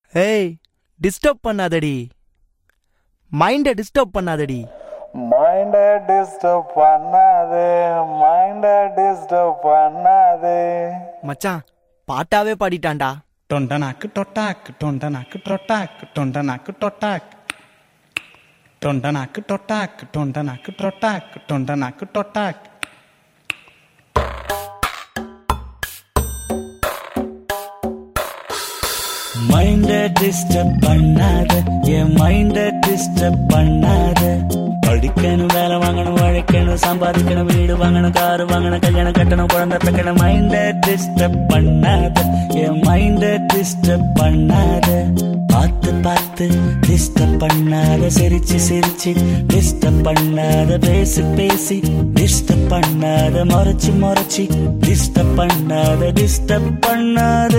ஏய் டிஸ்டர்ப் பண்ணாதடி மைண்டை டிஸ்டர்ப் பண்ணாதடி மைண்ட டிஸ்டர்ப் பண்ணாதே மைண்ட டிஸ்டர்ப் பண்ணாதே மச்சான் பாட்டாவே பாடிட்டான்டா టొంటనాకు టొట్టాక్ టొంటనాకు టొట్టాక్ టొంటనాకు టొట్టాక్ టొంటనాకు టొట్టాక్ టొంటనాకు టొట్టాక్ టొంటనాకు టొట్టాక్ மைண்ட டிஸ்டர்ப் பண்ணாத என் மைண்ட டிஸ்டர்ப் பண்ணாத படிக்கணும் வேலை வாங்கணும் உழைக்கணும் சம்பாதிக்கணும் வீடு வாங்கணும் காரு வாங்கணும் கல்யாணம் கட்டணும் குழந்தை பெக்கணும் மைண்ட டிஸ்டர்ப் பண்ணாத என் மைண்ட டிஸ்டர்ப் பண்ணாத பார்த்து பார்த்து டிஸ்டர்ப் பண்ணாத சிரிச்சு சிரிச்சு டிஸ்டர்ப் பண்ணாத பேசி பேசி டிஸ்டர்ப் பண்ணாத முறைச்சு முறைச்சு டிஸ்டர்ப் பண்ணாத டிஸ்டர்ப் பண்ணாத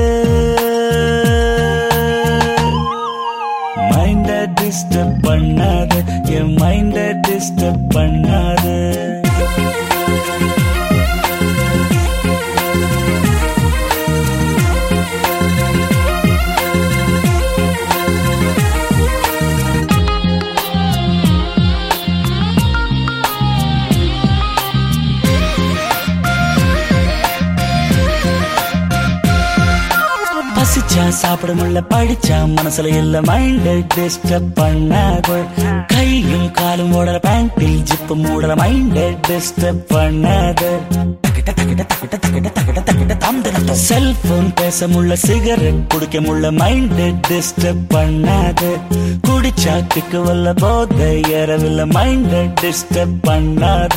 மைண்ட டிஸ்டர்ப் பண்ணாத என் மைண்ட டிஸ்டர்ப் பண்ணாத பசிச்சா சாப்பிட முடியல படிச்சா மனசுல இல்ல மைண்ட் டிஸ்டர்ப் பண்ணாத கையும் காலும் ஓடல பேண்டில் ஜிப்பு மூடல மைண்ட் டிஸ்டர்ப் பண்ணாத செல்போன் பேச முள்ள சிகரெட் குடிக்க முள்ள மைண்ட் டிஸ்டர்ப் பண்ணாத குடிச்சா கிக்கு வல்ல போத ஏறவில்ல மைண்ட் டிஸ்டர்ப் பண்ணாத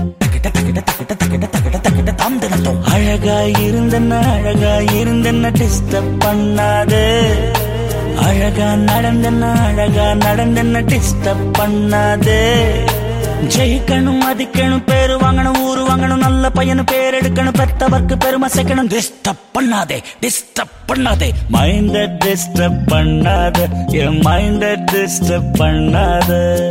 அழகா இருந்தன அழகா இருந்தன டிஸ்டர்ப் பண்ணாத அழகா நடந்தன அழகா நடந்தன டிஸ்டர்ப் பண்ணாதே ஜெயிக்கணும் மதிக்கணும் பேரு வாங்கணும் ஊரு வாங்கணும் நல்ல பையனு பேர் எடுக்கணும் பெத்தவர்க்கு பெருமை சேர்க்கணும் டிஸ்டர்ப் பண்ணாதே டிஸ்டர்ப் பண்ணாதே மைண்ட டிஸ்டர்ப் பண்ணாத என் மைண்ட டிஸ்டர்ப் பண்ணாத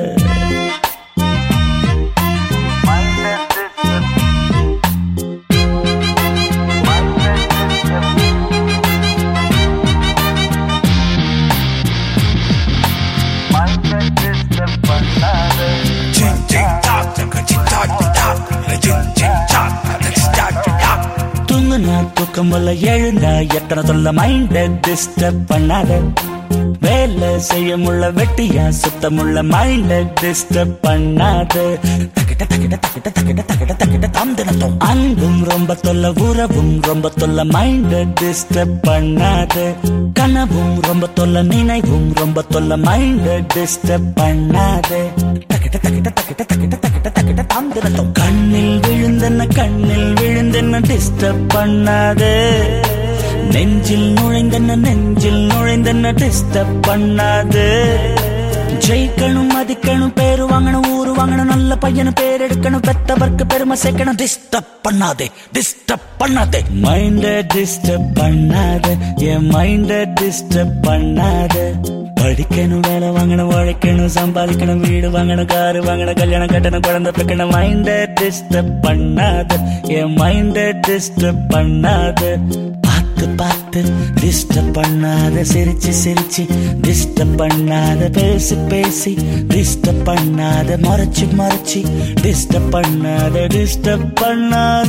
தூங்குனா தூக்கம் வல்ல எழுந்தா எத்தனை சொல்ல மைண்ட டிஸ்டர்ப் பண்ணாத வேலை செய்ய முள்ள வெட்டியா சுத்தமுள்ள மைண்ட டிஸ்டர்ப் பண்ணாத தக்கிட்ட தக்கிட்ட தக்கிட்ட தக்கிட்ட தக்கிட்ட தக்கிட்ட தாம் தினத்தோம் அன்பும் ரொம்ப தொல்ல உறவும் ரொம்ப தொல்ல மைண்ட டிஸ்டர்ப் பண்ணாத கனவும் ரொம்ப தொல்ல நினைவும் ரொம்ப தொல்ல மைண்ட டிஸ்டர்ப் பண்ணாத தக்கிட்ட தக்கிட்ட தக்கிட்ட தக்கிட்ட தக்கிட்ட தக்கிட்ட தாம் தினத்தோம் கண்ணில் விழுந்தன கண்ணில் விழுந்தன டிஸ்டர்ப் பண்ணாதே நெஞ்சில் நுழைந்தன நெஞ்சில் நுழைந்தன டிஸ்டர்ப் பண்ணாது ஜெயிக்கணும் மதிக்கணும் பேரு வாங்கணும் ஊரு வாங்கணும் நல்ல பையனு பேர் எடுக்கணும் பெத்தவர்க்கு பெருமை சேர்க்கணும் டிஸ்டர்ப் பண்ணாதே டிஸ்டர்ப் பண்ணாதே மைண்ட டிஸ்டர்ப் பண்ணாத என் மைண்ட டிஸ்டர்ப் பண்ணாத படிக்கணும் வேலை வாங்கணும் உழைக்கணும் சம்பாதிக்கணும் வீடு வாங்கணும் காரு வாங்கணும் கல்யாணம் கட்டணும் குழந்தை பெக்கணும் மைண்ட டிஸ்டர்ப் பண்ணாத என் மைண்ட டிஸ்டர்ப் பண்ணாத பார்த்து பார்த்து டிஸ்டர்ப் பண்ணாத சிரிச்சு சிரிச்சு டிஸ்டர்ப் பண்ணாத பேசி பேசி டிஸ்டர்ப் பண்ணாத மறைச்சு மறைச்சு டிஸ்டர்ப் பண்ணாத டிஸ்டர்ப் பண்ணாத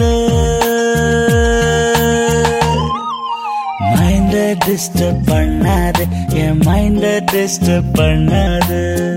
மைண்ட டிஸ்டர்ப் பண்ணாத என் மைண்ட டிஸ்டர்ப் பண்ணாத